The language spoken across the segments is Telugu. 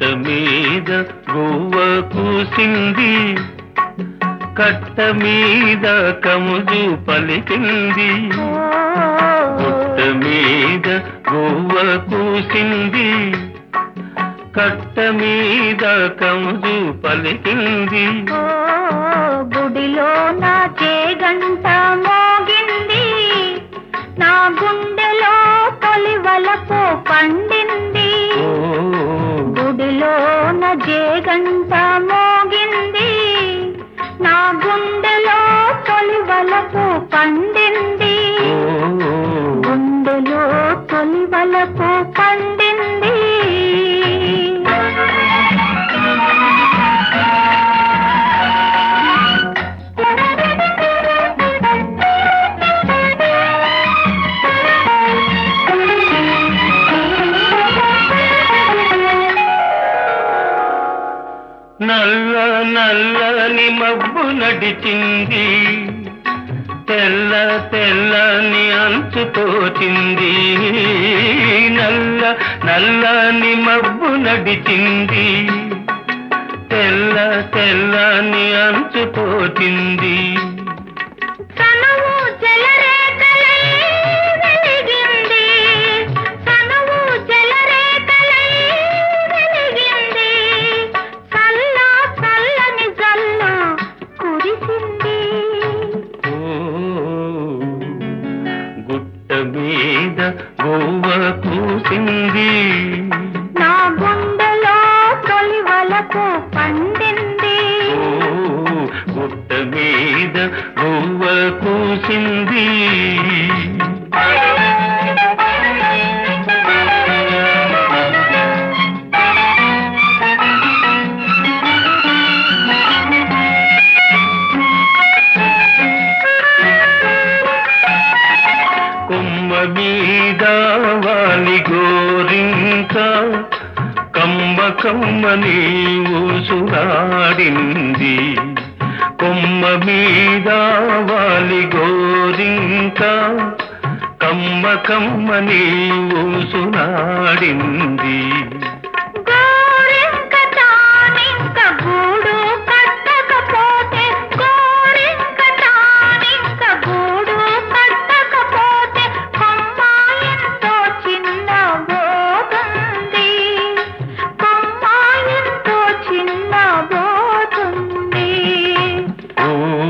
మీద గువ్వ కూసింది కట్ట మీద కముజు పలికింది పుట్ట మీద గువ్వ కూసింది కట్ట మీద కముజు పలికింది ఓ గుడిలో నా చేగంట మోగింది నా గుండెలో తొలి వలపు పండింది ఓ గుడిలో నా జేగంట మోగింది నా గుండెలో తొలి వలపు పండింది ఓ గుండెలో తొలి వలపు పండింది నల్ల నల్లని మబ్బు నడిచింది తెల్ల తెల్లని అంచు తోచింది నల్ల నల్లని మబ్బు నడిచింది తెల్ల తెల్లని అంచు తోచింది తనువు జలరేఖలై వెలిగింది తనువు జలరేఖలై వెలిగింది చల్ల చల్లని జల్లు కురిసింది ఓ గుట్ట మీద గోవ కూసింది నా గుండెలో తొలి వలకు పండింది ఓ గుట్ట మీద గోవ కూసింది కొమ్మ మీద వాలి గోరింక కమ్మ కమ్మ నీవు సురాడింది కొమ్మ మీద వాలి గోరింక కమ్మ కమ్మ నీవు సునాడింది గోరింక తానింక గూడు కట్టకపోతే గోరింక తానింక గూడు కట్టకపోతే కొమ్మాయంతో చిన్న బోతుంది కొమ్మాయంతో చిన్న బోతుంది ఓ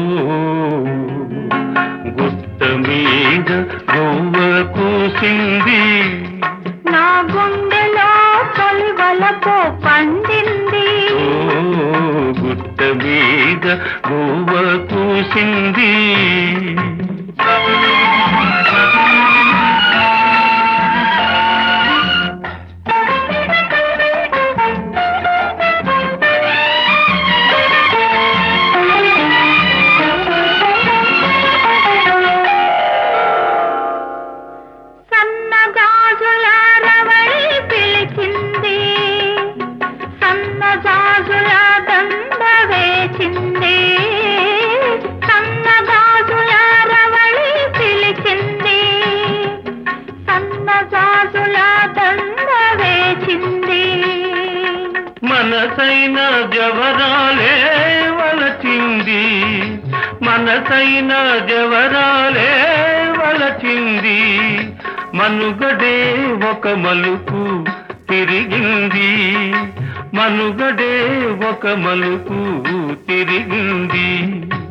గుట్ట మీద గోవ కూసింది నా గుండెలో తొలి వలపు పండింది ఓ గుట్ట మీద గోవ కూసింది సన్నగాజుల రవళి పిలిచింది సన్నగాజుల దండ వేచింది సన్నగాజుల రవళి పిలిచింది సన్నగాజుల దండ వేచింది మనసైన జవరాలే వలచింది మనసైన జవరాలే వలచింది మనుగడే ఒక మలుపు తిరిగింది మనుగడే ఒక మలుపు తిరిగింది